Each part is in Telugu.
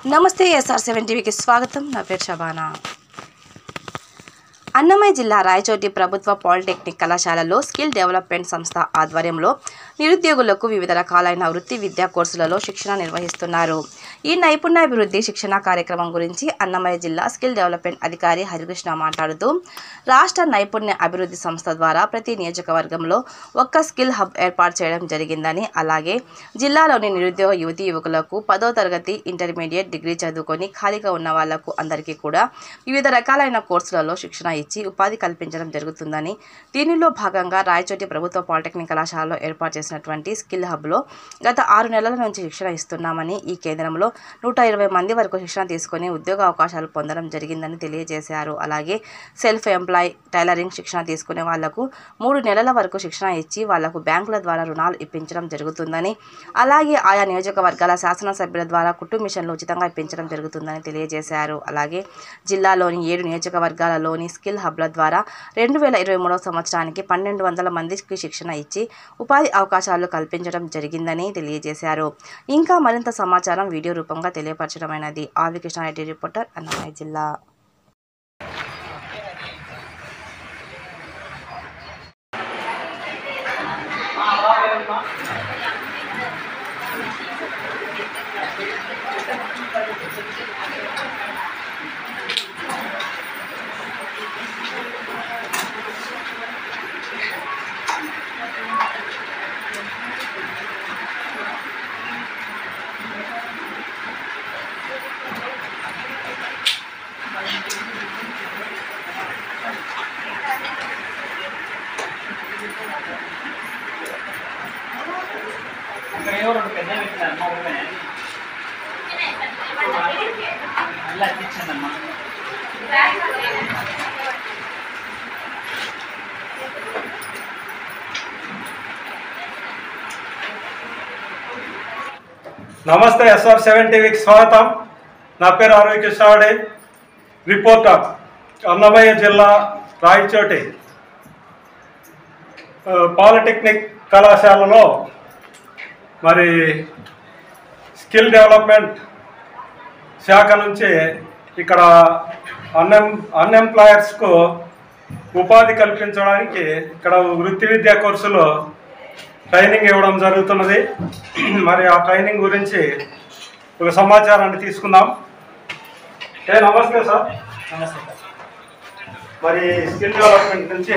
నమస్తే ఎస్ఆర్ సెవెన్ టీవీకి స్వాగతం నా పేరు శబానా అన్నమయ్య జిల్లా రాయచోటి ప్రభుత్వ పాలిటెక్నిక్ కళాశాలలో స్కిల్ డెవలప్మెంట్ సంస్థ ఆధ్వర్యంలో నిరుద్యోగులకు వివిధ రకాలైన వృత్తి విద్యా కోర్సులలో శిక్షణ నిర్వహిస్తున్నారు ఈ నైపుణ్యాభివృద్ధి శిక్షణ కార్యక్రమం గురించి అన్నమయ్య జిల్లా స్కిల్ డెవలప్మెంట్ అధికారి హరికృష్ణ మాట్లాడుతూ రాష్ట్ర నైపుణ్య అభివృద్ధి సంస్థ ద్వారా ప్రతి నియోజకవర్గంలో ఒక్క స్కిల్ హబ్ ఏర్పాటు చేయడం జరిగిందని అలాగే జిల్లాలోని నిరుద్యోగ యువతి యువకులకు పదో తరగతి ఇంటర్మీడియట్ డిగ్రీ చదువుకొని ఖాళీగా ఉన్న వాళ్లకు అందరికీ కూడా వివిధ రకాలైన కోర్సులలో శిక్షణ ఇచ్చి ఉపాధి కల్పించడం జరుగుతుందని దీనిలో భాగంగా రాయచోటి ప్రభుత్వ పాలిటెక్నిక్ కళాశాలలో ఏర్పాటు చేసినటువంటి స్కిల్ హబ్లో గత ఆరు నెలల నుంచి శిక్షణ ఇస్తున్నామని ఈ కేంద్రంలో నూట ఇరవై మంది వరకు శిక్షణ తీసుకొని ఉద్యోగ అవకాశాలు పొందడం జరిగిందని తెలియజేశారు అలాగే సెల్ఫ్ ఎంప్లాయ్ టైలరింగ్ శిక్షణ తీసుకునే వాళ్లకు మూడు నెలల వరకు శిక్షణ ఇచ్చి వాళ్లకు బ్యాంకుల ద్వారా రుణాలు ఇప్పించడం జరుగుతుందని అలాగే ఆయా నియోజకవర్గాల శాసనసభ్యుల ద్వారా కుటుంబ మిషన్లు ఉచితంగా ఇప్పించడం జరుగుతుందని తెలియజేశారు అలాగే జిల్లాలోని ఏడు నియోజకవర్గాలలోని స్కిల్ హబ్ల ద్వారా రెండు వేల ఇరవై మూడవ సంవత్సరానికి పన్నెండు వందల మందికి శిక్షణ ఇచ్చి ఉపాధి అవకాశాలు కల్పించడం జరిగిందని తెలియజేశారు ఇంకా మరింత సమాచారం వీడియో రూపంగా తెలియపరచడమైనది ఆవి కృష్ణారెడ్డి రిపోర్టర్ అన్నమయ్య జిల్లా ఇక్కడ ఏవో రెండు పెద్ద పెట్టినారు మా ఊళ్ళో అలా తెచ్చిందమ్మా నమస్తే ఎస్ఆర్ సెవెన్ టీవీకి స్వాగతం నా పేరు ఆరోగ్య కృష్ణాడే రిపోర్టర్ అన్నమయ్య జిల్లా రాయచోటి ఆ, పాలిటెక్నిక్ కళాశాలలో మరి స్కిల్ డెవలప్మెంట్ శాఖ నుంచి ఇక్కడ అన్ఎం అన్ఎంప్లాయర్స్కు ఉపాధి కల్పించడానికి ఇక్కడ వృత్తి విద్యా కోర్సులు ట్రైనింగ్ ఇవ్వడం జరుగుతున్నది మరి ఆ ట్రైనింగ్ గురించి ఒక సమాచారాన్ని తీసుకుందాం ఏ నమస్తే సార్ నమస్తే సార్ మరి స్కిల్ డెవలప్మెంట్ నుంచి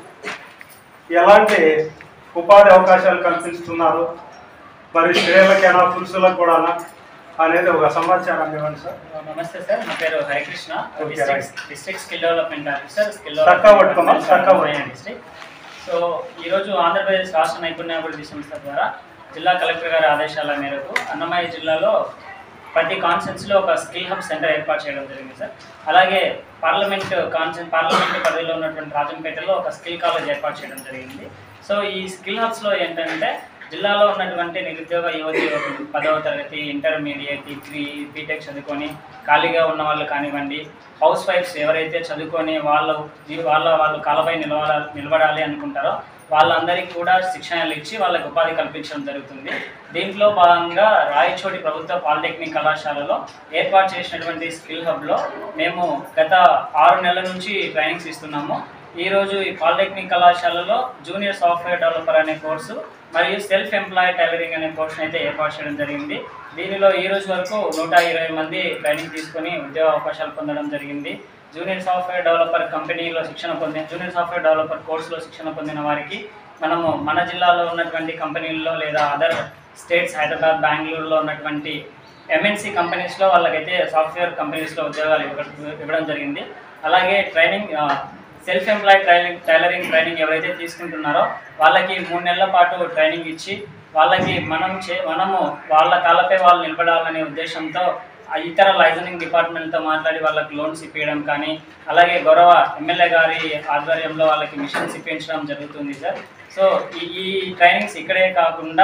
ఎలాంటి ఉపాధి అవకాశాలు కల్పిస్తున్నారు మరి స్త్రీలకైనా పురుషులకు కూడా అనేది ఒక సమాచారాన్ని ఇవ్వండి సార్ నమస్తే సార్ నా పేరు Harikrishna Okay, district district skill development officer skill చక్కగా పట్టుకోమా, చక్కగా పట్టుకో. డిస్ట్రిక్ట్ సో ఈరోజు ఆంధ్రప్రదేశ్ రాష్ట్ర నైపుణ్యాభివృద్ధి సంస్థ ద్వారా జిల్లా కలెక్టర్ గారి ఆదేశాల మేరకు అన్నమయ్య జిల్లాలో ప్రతి కాన్స్టెన్సీలో ఒక స్కిల్ హబ్ సెంటర్ ఏర్పాటు చేయడం జరిగింది సార్ అలాగే పార్లమెంట్ కాన్సెన్ పార్లమెంట్ పరిధిలో ఉన్నటువంటి రాజంపేటలో ఒక స్కిల్ కాలేజ్ ఏర్పాటు చేయడం జరిగింది సో ఈ స్కిల్ హబ్స్లో ఏంటంటే జిల్లాలో ఉన్నటువంటి నిరుద్యోగ యువతి యువకులు పదవ తరగతి ఇంటర్మీడియట్ డిగ్రీ బీటెక్ చదువుకొని ఖాళీగా ఉన్న వాళ్ళు కానివ్వండి హౌస్ వైఫ్స్ ఎవరైతే చదువుకొని వాళ్ళ జీ- వాళ్ళ వాళ్ళు కాలపై నిలబడాలి నిలబడాలి అనుకుంటారో వాళ్ళందరికీ కూడా శిక్షణలు ఇచ్చి వాళ్ళకి ఉపాధి కల్పించడం జరుగుతుంది దీంట్లో భాగంగా రాయచోటి ప్రభుత్వ పాలిటెక్నిక్ కళాశాలలో ఏర్పాటు చేసినటువంటి స్కిల్ హబ్లో మేము గత ఆరు నెలల నుంచి ట్రైనింగ్స్ ఇస్తున్నాము ఈరోజు ఈ పాలిటెక్నిక్ కళాశాలలో జూనియర్ సాఫ్ట్వేర్ డెవలపర్ అనే కోర్సు మరియు సెల్ఫ్ ఎంప్లాయ్ టైలరింగ్ అనే కోర్సును అయితే ఏర్పాటు చేయడం జరిగింది దీనిలో ఈ రోజు వరకు నూట ఇరవై మంది ట్రైనింగ్ తీసుకొని ఉద్యోగ అవకాశాలు పొందడం జరిగింది జూనియర్ సాఫ్ట్వేర్ డెవలపర్ కంపెనీలో శిక్షణ పొందిన జూనియర్ సాఫ్ట్వేర్ డెవలపర్ కోర్సులో శిక్షణ పొందిన వారికి మనము మన జిల్లాలో ఉన్నటువంటి కంపెనీల్లో లేదా అదర్ స్టేట్స్ హైదరాబాద్ బెంగళూరులో ఉన్నటువంటి ఎంఎన్సీ కంపెనీస్లో వాళ్ళకైతే సాఫ్ట్వేర్ కంపెనీస్లో ఉద్యోగాలు ఇవ్వ- ఇవ్వడం జరిగింది అలాగే ట్రైనింగ్ ఆ, self employ training tailoring training ఎవరైతే తీసుకుంటున్నారో వాళ్ళకి మూడు నెలల పాటు ట్రైనింగ్ ఇచ్చి వాళ్ళకి మనం చే మనము వాళ్ళ కాళ్ళపై వాళ్ళు నిలబడాలనే ఉద్దేశంతో ఆ ఇతర లైసెన్సింగ్ డిపార్ట్మెంట్తో మాట్లాడి వాళ్ళకి లోన్స్ ఇప్పించడం కానీ అలాగే గౌరవ ఎమ్మెల్యే గారి ఆధ్వర్యంలో వాళ్ళకి మిషన్స్ ఇప్పించడం జరుగుతుంది సార్ సో ఈ ఈ ట్రైనింగ్స్ ఇక్కడే కాకుండా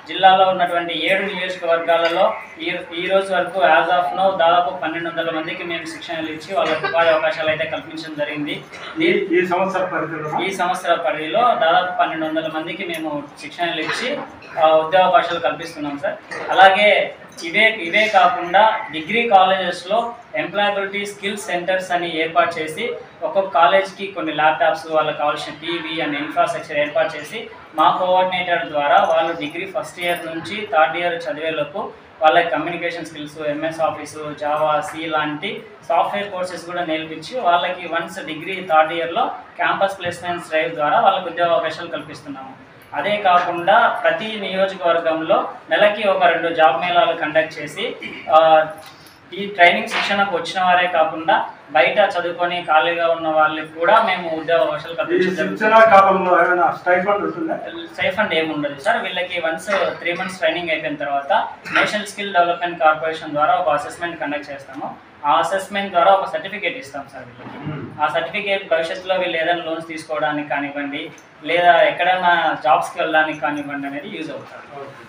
జిల్లాలో ఉన్నటువంటి ఏడు నియోజకవర్గాలలో ఈ ఈ రోజు వరకు యాజ్ ఆఫ్ నో దాదాపు పన్నెండు వందల మందికి మేము శిక్షణలు ఇచ్చి వాళ్ళకి ఉపాధి అవకాశాలు అయితే కల్పించడం జరిగింది ఈ దీ- ఈ సంవత్సర పరిధిలో ఈ సంవత్సర పరిధిలో దాదాపు పన్నెండు వందల మందికి మేము శిక్షణలు ఇచ్చి ఆ, ఉద్యోగావకాశాలు కల్పిస్తున్నాం సార్ అలాగే ఇవే ఇవే కాకుండా డిగ్రీ కాలేజెస్లో ఎంప్లాయబిలిటీ స్కిల్ సెంటర్స్ అని ఏర్పాటు చేసి ఒక్కొక్క కాలేజ్కి కొన్ని ల్యాప్టాప్స్ వాళ్ళకి కావాల్సిన టీవీ అండ్ ఇన్ఫ్రాస్ట్రక్చర్ ఏర్పాటు చేసి మా కోఆర్డినేటర్ ద్వారా వాళ్ళు డిగ్రీ ఫస్ట్ ఇయర్ నుంచి థర్డ్ ఇయర్ చదివేలోపు వాళ్ళకి communication skills MS office Java C లాంటి సాఫ్ట్వేర్ కోర్సెస్ కూడా నేర్పించి వాళ్ళకి వన్స్ డిగ్రీ థర్డ్ ఇయర్లో క్యాంపస్ ప్లేస్మెంట్స్ డ్రైవ్ ద్వారా వాళ్ళకి ఉద్యోగ అవకాశాలు కల్పిస్తున్నాము అదే కాకుండా ప్రతి నియోజకవర్గంలో నెలకి ఒక రెండు జాబ్ మేళాలు కండక్ట్ చేసి ఆ, ఈ ట్రైనింగ్ శిక్షణకు వచ్చిన వారే కాకుండా బయట చదువుకొని ఖాళీగా ఉన్న వాళ్ళకి కూడా మేము ఉద్యోగ అవకాశాలు ఈ కల్పించడం శిక్షణ కాలంలో ఏమైనా స్టైఫండ్ ఉంటుందా స్టైఫండ్ ఏమి ఉండదు సార్ వీళ్ళకి వన్స్ త్రీ మంత్స్ ట్రైనింగ్ అయిపోయిన తర్వాత నేషనల్ స్కిల్ డెవలప్మెంట్ కార్పొరేషన్ ద్వారా ఒక అసెస్మెంట్ కండక్ట్ చేస్తాము ఆ అసెస్మెంట్ ద్వారా ఒక సర్టిఫికేట్ ఇస్తాం సార్ వీళ్ళకి ఆ సర్టిఫికేట్ భవిష్యత్తులో వీళ్ళు ఏదైనా లోన్స్ తీసుకోవడానికి కానివ్వండి లేదా ఎక్కడైనా జాబ్స్కి వెళ్ళడానికి కానివ్వండి అనేది యూజ్ అవుతారు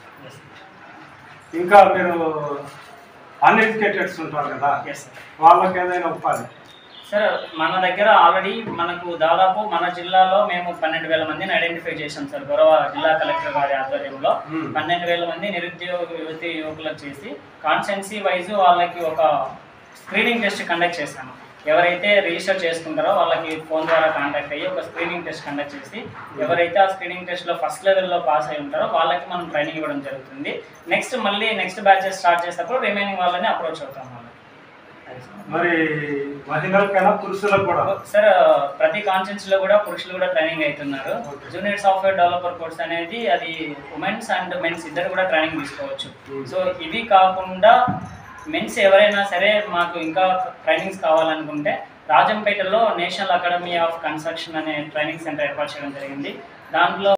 ఇంకా మీరు అన్ఎడ్యుకేటెడ్స్ ఉంటారు కదా ఎస్ సార్ వాళ్ళకి ఏదైనా ఉపాధి సార్ మన దగ్గర ఆల్రెడీ మనకు దాదాపు మన జిల్లాలో మేము పన్నెండు వేల మందిని ఐడెంటిఫై చేసాం సార్ గౌరవ జిల్లా కలెక్టర్ గారి ఆధ్వర్యంలో Hmm. పన్నెండు వేల మంది నిరుద్యోగ యువతి యువకులకు చేసి కాన్స్టెన్సీ వైజ్ వాళ్ళకి ఒక స్క్రీనింగ్ టెస్ట్ కండక్ట్ చేశాము ఎవరైతే రిజిస్టర్ చేసుకుంటారో వాళ్ళకి ఫోన్ ద్వారా కాంటాక్ట్ అయ్యి ఒక స్క్రీనింగ్ టెస్ట్ కండక్ట్ చేసి ఎవరైతే ఆ స్క్రీనింగ్ టెస్ట్లో ఫస్ట్ లెవెల్లో పాస్ అయి ఉంటారో వాళ్ళకి మనం ట్రైనింగ్ ఇవ్వడం జరుగుతుంది నెక్స్ట్ మళ్ళీ నెక్స్ట్ బ్యాచెస్ స్టార్ట్ చేసేటప్పుడు రిమైనింగ్ వాళ్ళని అప్రోచ్ అవుతాం వాళ్ళకి మరి మహిళలకైనా పురుషులకు కూడా సార్ ప్రతి కాన్ఫరెన్స్ లో కూడా పురుషులు కూడా ట్రైనింగ్ అవుతున్నారు Okay. Junior software developer course అనేది అది ఉమెన్స్ అండ్ మెన్స్ ఇద్దరు కూడా ట్రైనింగ్ తీసుకోవచ్చు Hmm. సో ఇవి కాకుండా మెన్స్ ఎవరైనా సరే మాకు ఇంకా ట్రైనింగ్స్ కావాలనుకుంటే రాజంపేటలో నేషనల్ అకాడమీ ఆఫ్ కన్స్ట్రక్షన్ అనే ట్రైనింగ్ సెంటర్ ఏర్పాటు చేయడం జరిగింది దాంట్లో